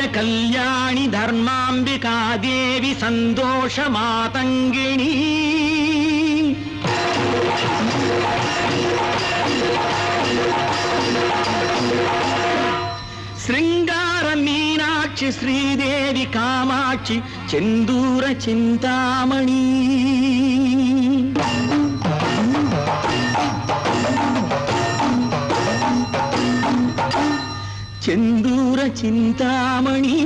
கல்யாணி தர்மாம்பிகா தேவி சந்தோஷ மாதங்கிணி శృంగార మీనాక్షి శ్రీదేవి కామాక్షి చందూర చింతామణి செந்தூர சிந்தாமணி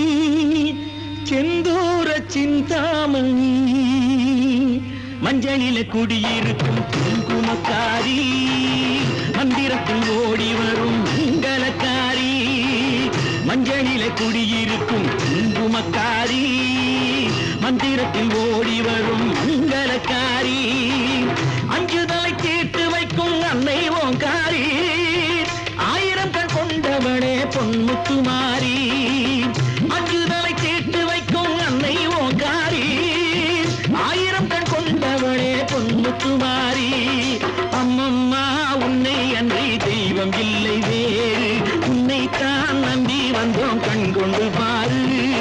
செந்தூர சிந்தாமணி மஞ்சளில குடியிருக்கும் குங்குமக்காரி மந்திரத்தில் ஓடி வரும் மங்களக்காரி மஞ்சளில குடியிருக்கும் குங்குமக்காரி மந்திரத்தில் ஓடி வரும் மங்களக்காரி அஞ்சுதலை தீர்த்து வைக்கும் அன்னை ஓங்காரி ஆயிரம் கண் கொண்டவளே பொன்முத்துமாரி அஞ்சுதலை தீர்த்து வைக்கும் அன்னை ஓங்காரி ஆயிரம் கண் கொண்டவளே பொன்முத்துமாரி அம்மம்மா உன்னை அன்றி தெய்வம் இல்லை வேறு உன்னை தான் நம்பி வந்தோம் கண் கொண்டு பாரு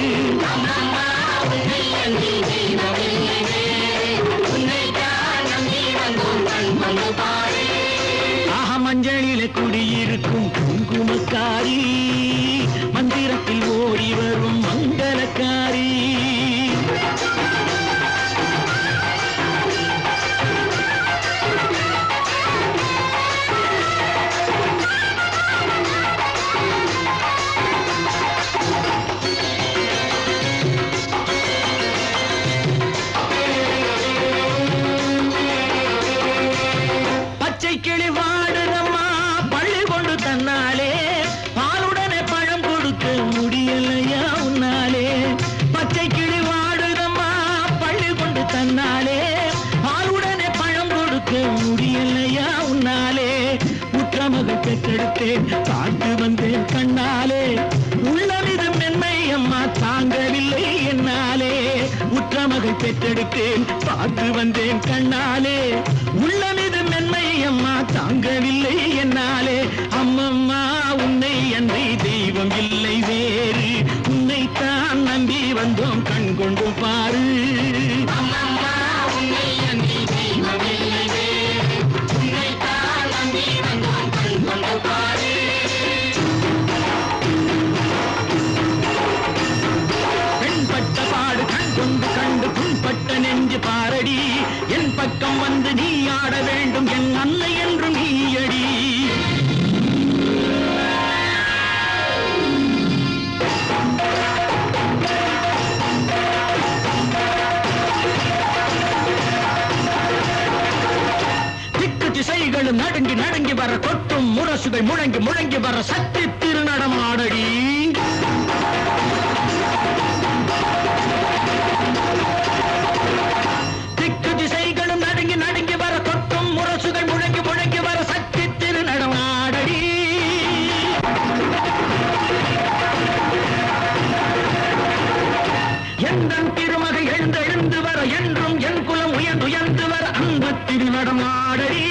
ஆக மஞ்சளில குடியிருக்கும் குங்குமக்காரி மந்திரத்தில் ஓடி வரும் மங்களக்காரி பச்சை கிளி வாடுதம்மா பள்ளி கொண்டு தன்னாலே பாலுடனே பழம் கொடுக்க முடியலையா உன்னாலே பச்சை கிளி வாடுதம்மா பள்ளி கொண்டு தன்னாலே பாலுடனே பழம் கொடுக்க முடியலையா உன்னாலே உற்றமகள் பெற்றெடுத்தேன் பார்த்து வந்தேன் கண்ணாலே உள்ளமிது மென்மை அம்மா தாங்கவில்லை என்னாலே உற்றமகள் பெற்றெடுத்தேன் பார்த்து வந்தேன் கண்ணாலே உள்ளமிது மென்மை அம்மா தாங்கவில்லை என்னாலே அம்மம்மா உன்னை அன்றை தெய்வம் இல்லை வேறு உன்னை தான் நம்பி வந்தோம் கண் கொண்டு பாரு பெண்பட்ட பாடு கண் கொண்டு கண்டு புண்பட்ட நெஞ்சு பாரடி என் பக்கம் வந்து நீ ஆட வேண்டும் என் அன்னை என்று நீயடி திக்கு திசைகளும் நடுங்கி நடுங்கி வர கொட்டும் முரசுகள் முழங்கி முழங்கி வர சக்தி திருநடமாடடி திக்கு திசைகளும் நடுங்கி நடுங்கி வர கொட்டும் முரசுகள் முழங்கி முழங்கி வர சக்தி திருநடமாடடி எந்தன் திருமகை எழுந்தெழுந்து வர என்றும் என் குலம் உயர்ந்து உயர்ந்து வர அன்பு திருநடமாடடி